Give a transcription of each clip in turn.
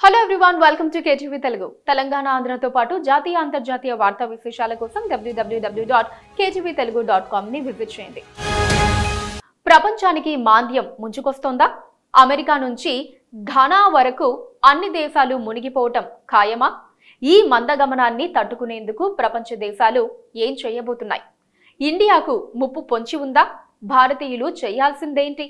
hello everyone welcome to KTV Telugu Telangana ఆంధ్రతో పాటు జాతీయ అంతర్జాతీయ వార్తా విశేషాల కోసం W W W dot KTV Telugu dot com ని విజిట్ చేయండి ప్రపంచానికి మాంద్యం ముంచుకొస్తోందా అమెరికా నుంచి ఘనా వరకు అన్ని దేశాలు మునిగిపోవటం ఖాయమా ఈ మందగమనాన్ని తట్టుకునేందుకు ప్రపంచ దేశాలు ఏం చేయబోతున్నాయి ఇండియాకు ముప్పు పొంచి ఉందా భారతీయులు చేయాల్సిందేంటి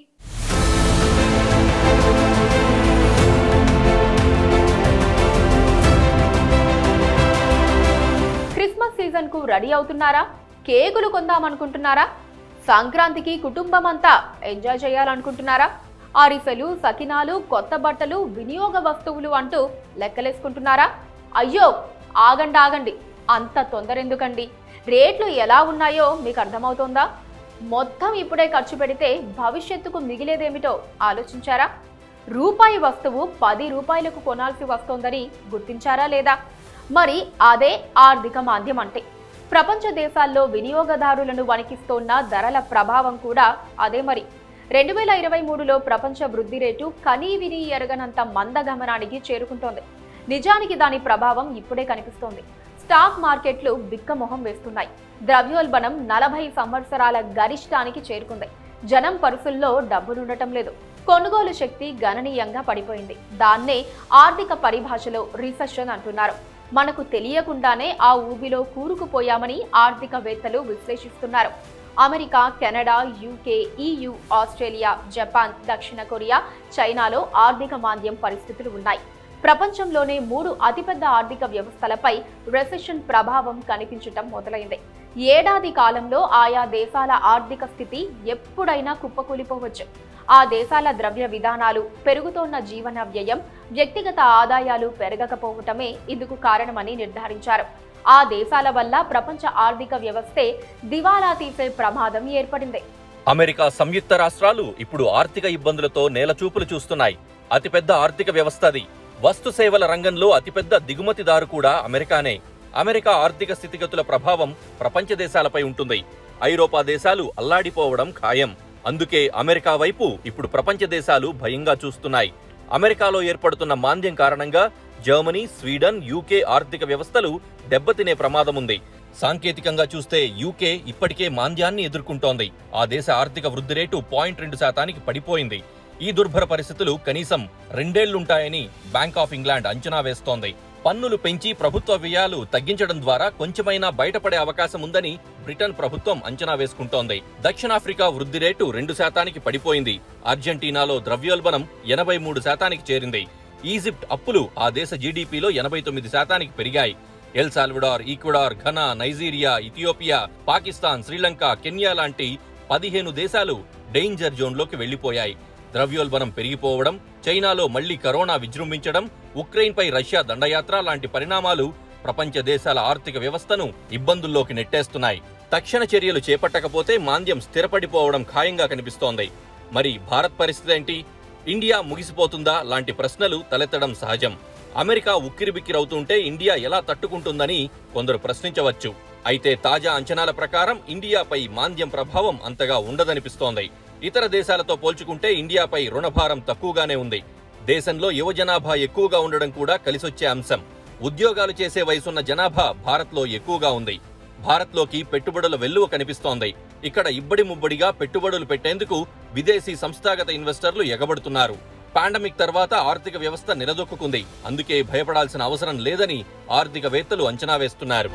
క్రిస్మస్ సీజన్ కు రెడీ అవుతున్నారా కేకులు కొందామనుకుంటున్నారా సంక్రాంతికి కుటుంబం అంతా ఎంజాయ్ చేయాలనుకుంటున్నారా ఆరిఫెలు సకినాలు కొత్త బట్టలు వినియోగ వస్తువులు అంటూ లెక్కలేసుకుంటున్నారా అయ్యో ఆగండి ఆగండి అంత తొందర ఎందుకండి రేట్లు ఎలా ఉన్నాయో మీకు అర్థమవుతోందా మొత్తం ఇప్పుడే ఖర్చు పెడితే భవిష్యత్తుకు మిగిలేదేమిటో ఆలోచించారా రూపాయి వస్తువు పది రూపాయలకు కొనాల్సి వస్తోందని గుర్తించారా లేదా మరి అదే ఆర్థిక మాంద్యం అంటే ప్రపంచ దేశాల్లో వినియోగదారులను వణికిస్తోన్న ధరల ప్రభావం కూడా అదే మరి రెండు వేల ఇరవై మూడులో ప్రపంచ వృద్ధి రేటు కనీ విని ఎరగనంత మందగమనానికి చేరుకుంటోంది నిజానికి దాని ప్రభావం ఇప్పుడే కనిపిస్తోంది స్టాక్ మార్కెట్లు బిక్కమొహం వేస్తున్నాయి ద్రవ్యోల్బణం నలభై సంవత్సరాల గరిష్టానికి చేరుకుంది జనం పరుసుల్లో డబ్బులుండటం లేదు కొనుగోలు శక్తి గణనీయంగా పడిపోయింది దాన్నే ఆర్థిక పరిభాషలో రిసెషన్ అంటున్నారు మనకు తెలియకుండానే ఆ ఊబిలో కూరుకుపోయామని ఆర్థికవేత్తలు విశ్లేషిస్తున్నారు America Canada UK EU Australia Japan దక్షిణ కొరియా చైనాలో ఆర్థిక మాంద్యం పరిస్థితులు ఉన్నాయి ప్రపంచంలోనే మూడు అతిపెద్ద ఆర్థిక వ్యవస్థలపై రెసెషన్ ప్రభావం కనిపించటం మొదలైంది ఏడాది కాలంలో ఆయా దేశాల ఆర్థిక స్థితి ఎప్పుడైనా కుప్పకూలిపోవచ్చు ఆ దేశాల ద్రవ్య విధానాలు పెరుగుతోన్న జీవన వ్యయం వ్యక్తిగత ఆదాయాలు పెరగకపోవటమే ఇందుకు కారణమని నిర్ధారించారు ఆ దేశాల వల్ల ప్రపంచ ఆర్థిక వ్యవస్థే దివాలా తీసే ప్రమాదం ఏర్పడింది అమెరికా సంయుక్త రాష్ట్రాలు ఇప్పుడు ఆర్థిక ఇబ్బందులతో నేలచూపులు చూస్తున్నాయి అతిపెద్ద ఆర్థిక వ్యవస్థ అది వస్తు సేవల రంగంలో అతిపెద్ద దిగుమతిదారు కూడా అమెరికానే అమెరికా ఆర్థిక స్థితిగతుల ప్రభావం ప్రపంచ దేశాలపై ఉంటుంది ఐరోపా దేశాలు అల్లాడిపోవడం ఖాయం అందుకే అమెరికా వైపు ఇప్పుడు ప్రపంచ దేశాలు భయంగా చూస్తున్నాయి అమెరికాలో ఏర్పడుతున్న మాంద్యం కారణంగా జర్మనీ స్వీడన్ యూకే ఆర్థిక వ్యవస్థలు దెబ్బతినే ప్రమాదం ఉంది సాంకేతికంగా చూస్తే యూకే ఇప్పటికే మాంద్యాన్ని ఎదుర్కొంటోంది ఆ దేశ ఆర్థిక వృద్ధి రేటు పాయింట్ రెండు శాతానికి పడిపోయింది ఈ దుర్భర పరిస్థితులు కనీసం రెండేళ్లుంటాయని బ్యాంక్ ఆఫ్ ఇంగ్లాండ్ అంచనా వేస్తోంది పన్నులు పెంచి ప్రభుత్వ వ్యయాలు తగ్గించడం ద్వారా కొంచెమైనా బయటపడే అవకాశం ఉందని బ్రిటన్ ప్రభుత్వం అంచనా వేసుకుంటోంది దక్షిణాఫ్రికా వృద్ధి రేటు రెండు శాతానికి పడిపోయింది అర్జెంటీనాలో ద్రవ్యోల్బణం ఎనభై మూడు శాతానికి చేరింది ఈజిప్ట్ అప్పులు ఆ దేశ జీడీపీలో ఎనభై తొమ్మిది శాతానికి పెరిగాయి El Salvador Ecuador Ghana Nigeria Ethiopia Pakistan Sri Lanka Kenya లాంటి పదిహేను దేశాలు డేంజర్ జోన్లోకి వెళ్లిపోయాయి ద్రవ్యోల్బణం పెరిగిపోవడం చైనాలో మళ్లీ కరోనా విజృంభించడం ఉక్రెయిన్పై రష్యా దండయాత్ర లాంటి పరిణామాలు ప్రపంచ దేశాల ఆర్థిక వ్యవస్థను ఇబ్బందుల్లోకి నెట్టేస్తున్నాయి తక్షణ చర్యలు చేపట్టకపోతే మాంద్యం స్థిరపడిపోవడం ఖాయంగా కనిపిస్తోంది మరి భారత్ పరిస్థితి ఏంటి ఇండియా ముగిసిపోతుందా లాంటి ప్రశ్నలు తలెత్తడం సహజం అమెరికా ఉక్కిరిబిక్కిరవుతుంటే ఇండియా ఎలా తట్టుకుంటుందని కొందరు ప్రశ్నించవచ్చు అయితే తాజా అంచనాల ప్రకారం ఇండియాపై మాంద్యం ప్రభావం అంతగా ఉండదనిపిస్తోంది ఇతర దేశాలతో పోల్చుకుంటే ఇండియాపై రుణభారం తక్కువగానే ఉంది దేశంలో యువ జనాభా ఎక్కువగా ఉండడం కూడా కలిసొచ్చే అంశం ఉద్యోగాలు చేసే వయసున్న జనాభా భారత్లో ఎక్కువగా ఉంది భారత్లోకి పెట్టుబడుల వెల్లువ కనిపిస్తోంది ఇక్కడ ఇబ్బడి ముబ్బడిగా పెట్టుబడులు పెట్టేందుకు విదేశీ సంస్థాగత ఇన్వెస్టర్లు ఎగబడుతున్నారు పాండమిక్ తర్వాత ఆర్థిక వ్యవస్థ నిలదొక్కుంది అందుకే భయపడాల్సిన అవసరం లేదని ఆర్థికవేత్తలు అంచనా వేస్తున్నారు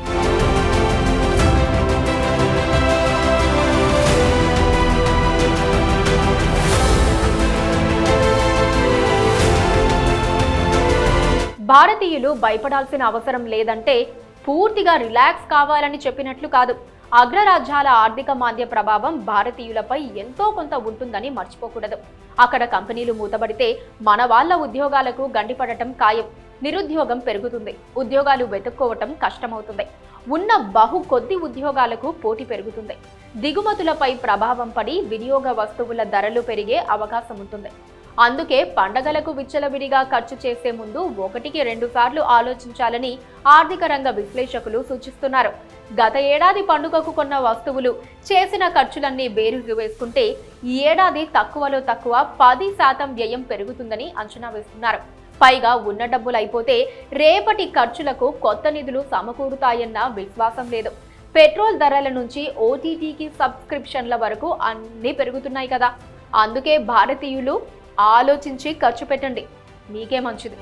భారతీయులు భయపడాల్సిన అవసరం లేదంటే పూర్తిగా రిలాక్స్ కావాలని చెప్పినట్లు కాదు అగ్రరాజ్యాల ఆర్థిక మాంద్య ప్రభావం భారతీయులపై ఎంతో కొంత ఉంటుందని మర్చిపోకూడదు అక్కడ కంపెనీలు మూతబడితే మన వాళ్ళ ఉద్యోగాలకు గండిపడటం ఖాయం నిరుద్యోగం పెరుగుతుంది ఉద్యోగాలు వెతుక్కోవటం కష్టమవుతుంది ఉన్న బహు కొద్ది ఉద్యోగాలకు పోటీ పెరుగుతుంది దిగుమతులపై ప్రభావం పడి వినియోగ వస్తువుల ధరలు పెరిగే అవకాశం ఉంటుంది అందుకే పండగలకు విచ్చలవిడిగా ఖర్చు చేసే ముందు ఒకటికి రెండు సార్లు ఆలోచించాలని ఆర్థిక రంగ విశ్లేషకులు సూచిస్తున్నారు గత ఏడాది పండుగకు కొన్న వస్తువులు చేసిన ఖర్చులన్నీ బేరుగు వేసుకుంటే ఈ ఏడాది తక్కువలో తక్కువ పది శాతం వ్యయం పెరుగుతుందని అంచనా వేస్తున్నారు పైగా ఉన్న డబ్బులు అయిపోతే రేపటి ఖర్చులకు కొత్త నిధులు సమకూరుతాయన్న విశ్వాసం లేదు పెట్రోల్ ధరల నుంచి ఓటీటీకి సబ్స్క్రిప్షన్ల వరకు అన్నీ పెరుగుతున్నాయి కదా అందుకే భారతీయులు ఆలోచించి ఖర్చు పెట్టండి మీకే మంచిది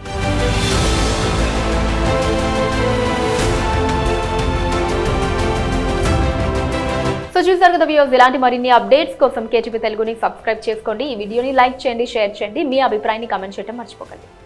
సో చూసారు కదా వ్యూస్ ఇలాంటి మరిన్ని అప్డేట్స్ కోసం కేటీపీ తెలుగుని సబ్స్క్రైబ్ చేసుకోండి ఈ వీడియోని లైక్ చేయండి షేర్ చేయండి మీ అభిప్రాయాన్ని కమెంట్ చేయడం మర్చిపోకండి